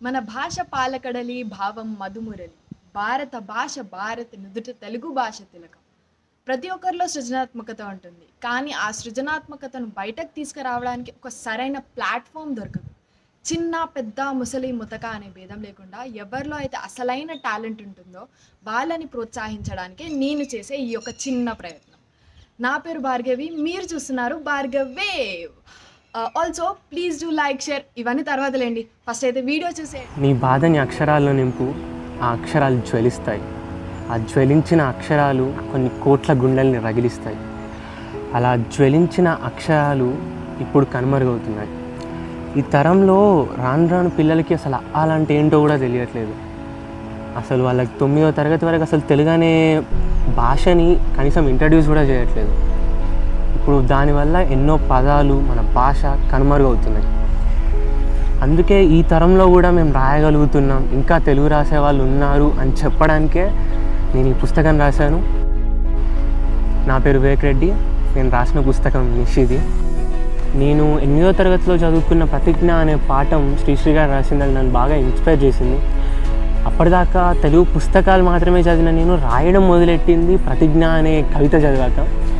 మన భాష పాలకడలి భావం మధుమురలి భారత భాష భారత నుదుట తెలుగు భాష తిలకం ప్రతి ఒక్కరిలో సృజనాత్మకత ఉంటుంది కానీ ఆ సృజనాత్మకతను బయటకు తీసుకురావడానికి ఒక సరైన ప్లాట్ఫామ్ దొరకదు చిన్న పెద్ద ముసలి ముతక అనే భేదం లేకుండా ఎవరిలో అయితే అసలైన టాలెంట్ ఉంటుందో వాళ్ళని ప్రోత్సహించడానికే నేను చేసే ఈ యొక్క చిన్న ప్రయత్నం నా పేరు భార్గవి మీరు చూస్తున్నారు Bhargav wave also please do like share ఇవన్నీ తర్వాత లేండి ఫస్ట్ అయితే వీడియో చూసే నీ బాధని అక్షరాల్లో నింపు ఆ అక్షరాలు జ్వలిస్తాయి ఆ జ్వలించిన అక్షరాలు కొన్ని కోట్ల గుండెల్ని రగిలిస్తాయి అలా జ్వలించిన అక్షరాలు ఇప్పుడు కనుమరుగవుతున్నాయి ఈ తరంలో రాను రాను పిల్లలకి అసలు అలాంటి ఏంటో కూడా తెలియట్లేదు అసలు వాళ్ళకి తొమ్మిదో తరగతి వరకు అసలు తెలుగు అనే భాషని కనీసం ఇంట్రడ్యూస్ కూడా చేయట్లేదు ఇప్పుడు దానివల్ల ఎన్నో పదాలు మన భాష కనుమరుగవుతున్నాయి అందుకే ఈ తరంలో కూడా మేము రాయగలుగుతున్నాం ఇంకా తెలుగు రాసే వాళ్ళు ఉన్నారు అని చెప్పడానికే నేను ఈ పుస్తకం రాశాను నా పేరు వివేక్ రెడ్డి నేను రాసిన పుస్తకం నిషిది నేను ఎనిమిదో తరగతిలో చదువుకున్న ప్రతిజ్ఞ అనే పాఠం శ్రీశ్రీ గారు రాసింది అది నన్ను బాగా ఇన్స్పైర్ చేసింది అప్పటిదాకా తెలుగు పుస్తకాలు మాత్రమే చదివిన నేను రాయడం మొదలెట్టింది ప్రతిజ్ఞ అనే కవిత చదివాక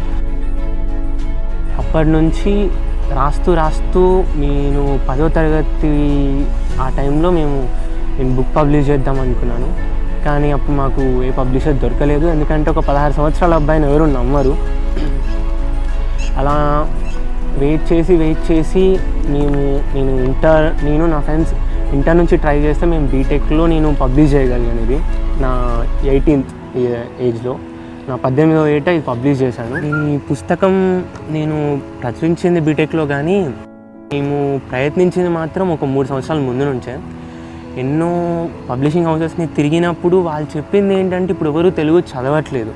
అప్పటి నుంచి రాస్తూ రాస్తూ నేను పదో తరగతి ఆ టైంలో మేము నేను బుక్ పబ్లిష్ చేద్దాం అనుకున్నాను కానీ అప్పుడు మాకు ఏ పబ్లిషర్ దొరకలేదు ఎందుకంటే ఒక పదహారు సంవత్సరాల అబ్బాయిని ఎవరు నమ్మరు అలా వెయిట్ చేసి వెయిట్ చేసి మేము నేను ఇంటర్ నేను నా ఫ్రెండ్స్ ఇంటర్ నుంచి ట్రై చేస్తే మేము బీటెక్లో నేను పబ్లిష్ చేయగలిగాను ఇది నా ఎయిటీన్త్ ఏజ్లో నా పద్దెనిమిదో ఏట ఇది పబ్లిష్ చేశాను ఈ పుస్తకం నేను ప్రచురించింది బీటెక్లో కానీ మేము ప్రయత్నించింది మాత్రం ఒక మూడు సంవత్సరాల ముందు నుంచే ఎన్నో పబ్లిషింగ్ హౌసెస్ని తిరిగినప్పుడు వాళ్ళు చెప్పింది ఏంటంటే ఇప్పుడు ఎవరు తెలుగు చదవట్లేదు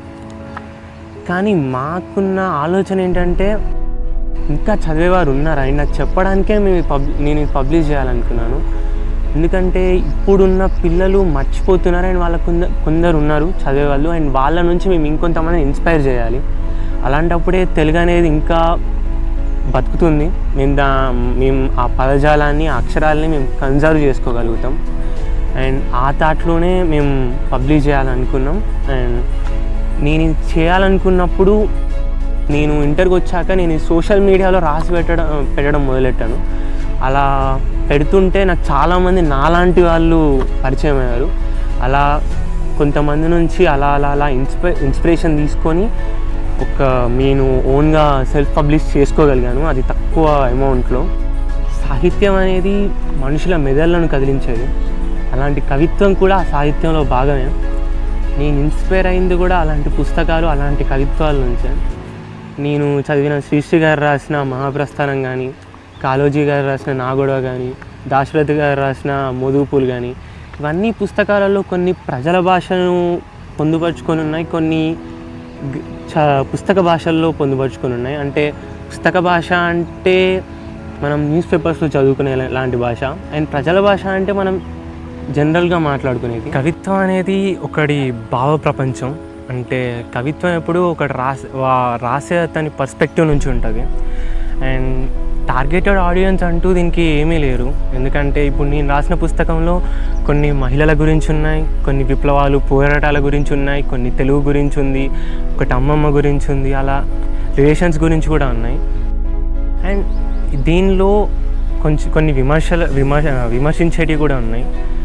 కానీ మాకున్న ఆలోచన ఏంటంటే ఇంకా చదివేవారు ఉన్నారు ఆయన నాకు చెప్పడానికే మేము ఈ పబ్ నేను ఇది పబ్లిష్ చేయాలనుకున్నాను ఎందుకంటే ఇప్పుడున్న పిల్లలు మర్చిపోతున్నారు అండ్ వాళ్ళ కొందరు కొందరు ఉన్నారు చదివేవాళ్ళు అండ్ వాళ్ళ నుంచి మేము ఇంకొంతమంది ఇన్స్పైర్ చేయాలి అలాంటప్పుడే తెలుగు అనేది ఇంకా బతుకుతుంది మేము దా మేము ఆ పదజాలాన్ని ఆ అక్షరాలని మేము కన్జర్వ్ చేసుకోగలుగుతాం అండ్ ఆ థాట్లోనే మేము పబ్లిష్ చేయాలనుకున్నాం అండ్ నేను ఇది చేయాలనుకున్నప్పుడు నేను ఇంటర్కి వచ్చాక నేను ఈ సోషల్ మీడియాలో రాసి పెట్టడం పెట్టడం మొదలెట్టాను అలా పెడుతుంటే నాకు చాలామంది నాలాంటి వాళ్ళు పరిచయం అయ్యారు అలా కొంతమంది నుంచి అలా అలా అలా ఇన్స్పై ఇన్స్పిరేషన్ తీసుకొని ఒక నేను ఓన్గా సెల్ఫ్ పబ్లిష్ చేసుకోగలిగాను అది తక్కువ అమౌంట్లో సాహిత్యం అనేది మనుషుల మెదళ్లను కదిలించేది అలాంటి కవిత్వం కూడా ఆ సాహిత్యంలో భాగమే నేను ఇన్స్పైర్ అయింది కూడా అలాంటి పుస్తకాలు అలాంటి కవిత్వాల నుంచే నేను చదివిన శ్రీశ్రీ గారు రాసిన మహాప్రస్థానం కానీ కాళోజీ గారు రాసిన నాగొడవ కానీ దాశరథి గారు రాసిన మోదుపులు కానీ ఇవన్నీ పుస్తకాలలో కొన్ని ప్రజల భాషను పొందుపరుచుకొని ఉన్నాయి కొన్ని గ- చ పుస్తక భాషల్లో పొందుపరుచుకొని ఉన్నాయి అంటే పుస్తక భాష అంటే మనం న్యూస్ పేపర్స్లో చదువుకునే లా- లాంటి భాష అండ్ ప్రజల భాష అంటే మనం జనరల్గా మాట్లాడుకునేది కవిత్వం అనేది ఒకటి భావ ప్రపంచం అంటే కవిత్వం ఎప్పుడు ఒకటి రాసే వా- రాసే అతని పర్స్పెక్టివ్ నుంచి ఉంటుంది అండ్ టార్గెటెడ్ ఆడియన్స్ అంటూ దీనికి ఏమీ లేరు ఎందుకంటే ఇప్పుడు నేను రాసిన పుస్తకంలో కొన్ని మహిళల గురించి ఉన్నాయి కొన్ని విప్లవాలు పోరాటాల గురించి ఉన్నాయి కొన్ని తెలుగు గురించి ఉంది ఒకటి అమ్మమ్మ గురించి ఉంది అలా రిలేషన్స్ గురించి కూడా ఉన్నాయి అండ్ దీనిలో కొంచెం కొన్ని విమర్శల విమర్శ విమర్శించేటివి కూడా ఉన్నాయి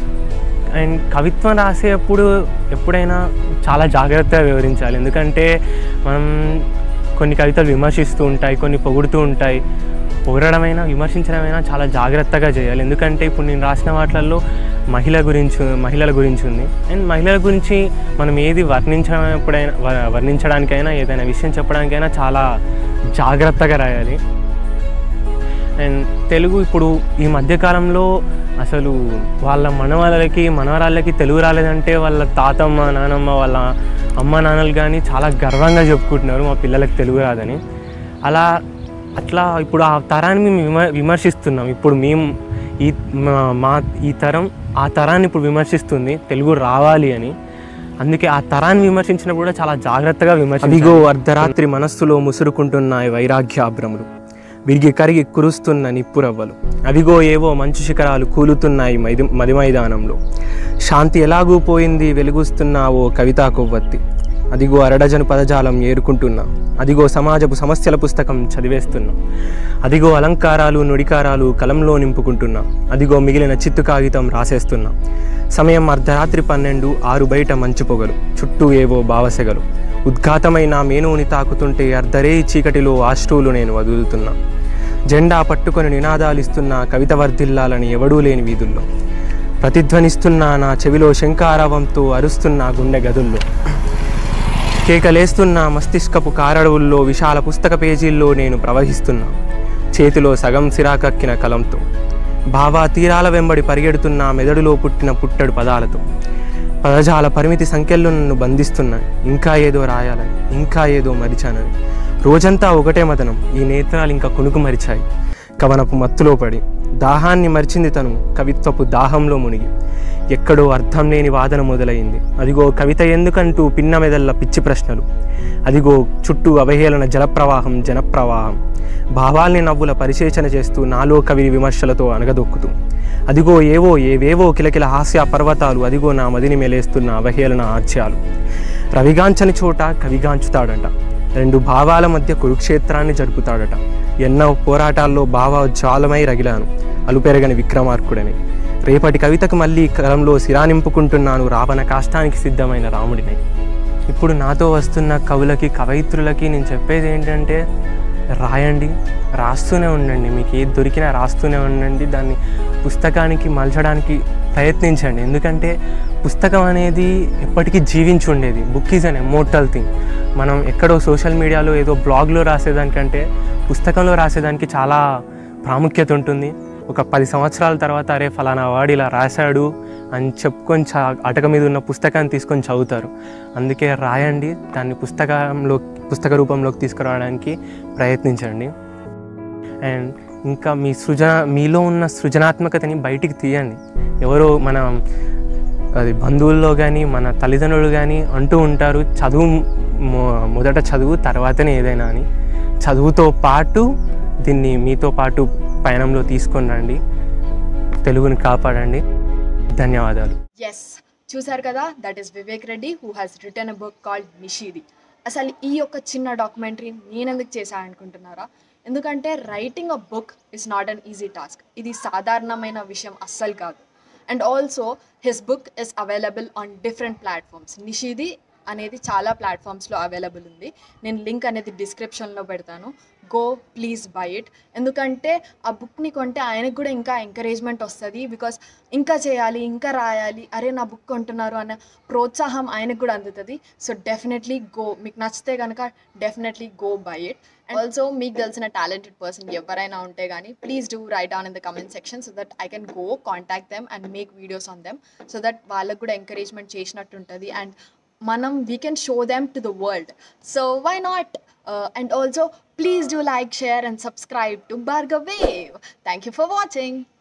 అండ్ కవిత్వం రాసేటప్పుడు ఎప్పుడైనా చాలా జాగ్రత్తగా వివరించాలి ఎందుకంటే మనం కొన్ని కవితలు విమర్శిస్తూ ఉంటాయి కొన్ని పొగుడుతూ ఉంటాయి పొగడమైనా విమర్శించడమైనా చాలా జాగ్రత్తగా చేయాలి ఎందుకంటే ఇప్పుడు నేను రాసిన వాటిల్లో మహిళ గురించి మహిళల గురించి ఉంది అండ్ మహిళల గురించి మనం ఏది వర్ణించడం ఎప్పుడైనా వ- వర్ణించడానికైనా ఏదైనా విషయం చెప్పడానికైనా చాలా జాగ్రత్తగా రాయాలి అండ్ తెలుగు ఇప్పుడు ఈ మధ్యకాలంలో అసలు వాళ్ళ మనవాళ్ళకి మనవరాళ్ళకి తెలుగు రాలేదంటే వాళ్ళ తాతమ్మ నానమ్మ వాళ్ళ అమ్మ నాన్నలు కానీ చాలా గర్వంగా చెప్పుకుంటున్నారు మా పిల్లలకి తెలుగు రాదని అలా అట్లా ఇప్పుడు ఆ తరాన్ని మేము విమ విమర్శిస్తున్నాం ఇప్పుడు మేము ఈ మా- మా ఈ తరం ఆ తరాన్ని ఇప్పుడు విమర్శిస్తుంది తెలుగు రావాలి అని అందుకే ఆ తరాన్ని విమర్శించినప్పుడు కూడా చాలా జాగ్రత్తగా విమర్శ అదిగో అర్ధరాత్రి మనస్సులో ముసురుకుంటున్న ఈ వైరాగ్యాభ్రములు విరిగి కరిగి కురుస్తున్న నిప్పురవ్వలు అవిగో ఏవో మంచు శిఖరాలు కూలుతున్నాయి మైది మది మైదానంలో శాంతి ఎలాగూ పోయింది వెలుగుస్తున్న ఓ కవితా కొవ్వొత్తి అదిగో అరడజను పదజాలం ఏరుకుంటున్నా అదిగో సమాజపు సమస్యల పుస్తకం చదివేస్తున్నా అదిగో అలంకారాలు నుడికారాలు కలంలో నింపుకుంటున్నా అదిగో మిగిలిన చిత్తు కాగితం రాసేస్తున్నా సమయం అర్ధరాత్రి పన్నెండు ఆరు బయట మంచు పొగలు చుట్టూ ఏవో భావసెగలు ఉద్ఘాతమైన మేనుని తాకుతుంటే అర్ధరే చీకటిలో ఆశ్రువులు నేను వదులుతున్నా జెండా పట్టుకొని నినాదాలిస్తున్న కవిత వర్ధిల్లాలని ఎవడూ లేని వీధుల్లో ప్రతిధ్వనిస్తున్న నా చెవిలో శంకారవంతో అరుస్తున్న గుండె గదుల్లో కేకలేస్తున్న మస్తిష్కపు కారడవుల్లో విశాల పుస్తక పేజీల్లో నేను ప్రవహిస్తున్నా చేతిలో సగం సిరాకక్కిన కలంతో భావా తీరాల వెంబడి పరిగెడుతున్న మెదడులో పుట్టిన పుట్టడు పదాలతో పదజాల పరిమితి సంఖ్యల్లో నన్ను బంధిస్తున్నాయి ఇంకా ఏదో రాయాలని ఇంకా ఏదో మరిచానని రోజంతా ఒకటే మదనం ఈ నేత్రాలు ఇంకా కునుకు మరిచాయి కవనపు మత్తులో పడి దాహాన్ని మరిచింది తను కవిత్వపు దాహంలో మునిగి ఎక్కడో అర్థం లేని వాదన మొదలైంది అదిగో కవిత ఎందుకంటూ పిన్న మెదళ్ళ పిచ్చి ప్రశ్నలు అదిగో చుట్టూ అవహేళన జలప్రవాహం జనప్రవాహం భావాల్ని నవ్వుల పరిశేచన చేస్తూ నాలో కవి విమర్శలతో అనగదొక్కుతూ అదిగో ఏవో ఏవేవో కిలకిల హాస్య పర్వతాలు అదిగో నా మదిని మెలేస్తున్న అవహేళన ఆజ్యాలు రవిగాంచని చోట కవిగాంచుతాడట రెండు భావాల మధ్య కురుక్షేత్రాన్ని జరుపుతాడట ఎన్నో పోరాటాల్లో భావోజ్వాలమై రగిలాను అలుపెరగని విక్రమార్కుడని రేపటి కవితకు మళ్ళీ కలంలో సిరానింపుకుంటున్నాను రావణ కాష్టానికి సిద్ధమైన రాముడిని ఇప్పుడు నాతో వస్తున్న కవులకి కవయిత్రులకి నేను చెప్పేది ఏంటంటే రాయండి రాస్తూనే ఉండండి మీకు ఏది దొరికినా రాస్తూనే ఉండండి దాన్ని పుస్తకానికి మలచడానికి ప్రయత్నించండి ఎందుకంటే పుస్తకం అనేది ఎప్పటికీ జీవించి ఉండేది book is an immortal thing మనం ఎక్కడో సోషల్ మీడియాలో ఏదో బ్లాగ్లో రాసేదానికంటే పుస్తకంలో రాసేదానికి చాలా ప్రాముఖ్యత ఉంటుంది ఒక పది సంవత్సరాల తర్వాత అరే ఫలానా వాడు ఇలా రాశాడు అని చెప్పుకొని చా అటక మీద ఉన్న పుస్తకాన్ని తీసుకొని చదువుతారు అందుకే రాయండి దాన్ని పుస్తకంలో పుస్తక రూపంలోకి తీసుకురావడానికి ప్రయత్నించండి అండ్ ఇంకా మీ సృజన మీలో ఉన్న సృజనాత్మకతని బయటికి తీయండి ఎవరో మన అది బంధువుల్లో కానీ మన తల్లిదండ్రులు కానీ అంటూ ఉంటారు చదువు మొ- మొదట చదువు తర్వాతనే ఏదైనా అని చదువుతో పాటు దీన్ని మీతో పాటు పయనంలో తీసుకొని రండి తెలుగుని కాపాడండి ధన్యవాదాలు ఎస్ చూసారు కదా that is Vivek Reddy who has written a book called Nishidhi అసలు ఈ యొక్క చిన్న డాక్యుమెంటరీ నేనెందుకు చేశాను అనుకుంటున్నారా ఎందుకంటే writing a book is not an easy task ఇది సాధారణమైన విషయం అస్సలు కాదు and also his book is available on different platforms Nishidhi అనేది చాలా ప్లాట్ఫామ్స్లో అవైలబుల్ ఉంది నేను లింక్ అనేది డిస్క్రిప్షన్లో పెడతాను గో ప్లీజ్ బై ఇట్ ఎందుకంటే ఆ బుక్ని కొంటే ఆయనకు కూడా ఇంకా ఎంకరేజ్మెంట్ వస్తుంది బికాస్ ఇంకా చేయాలి ఇంకా రాయాలి అరే నా బుక్ కొంటున్నారు అనే ప్రోత్సాహం ఆయనకు కూడా అందుతుంది సో డెఫినెట్లీ గో మీకు నచ్చితే కనుక definitely go buy it and also మీకు తెలిసిన టాలెంటెడ్ పర్సన్ ఎవరైనా ఉంటే కానీ please do write on in the comment section so that I can go contact them and make videos on them so that వాళ్ళకు కూడా ఎంకరేజ్మెంట్ చేసినట్టు ఉంటుంది and మనం we can show them to the world so why not and also please do like share and subscribe to Bhargav wave thank you for watching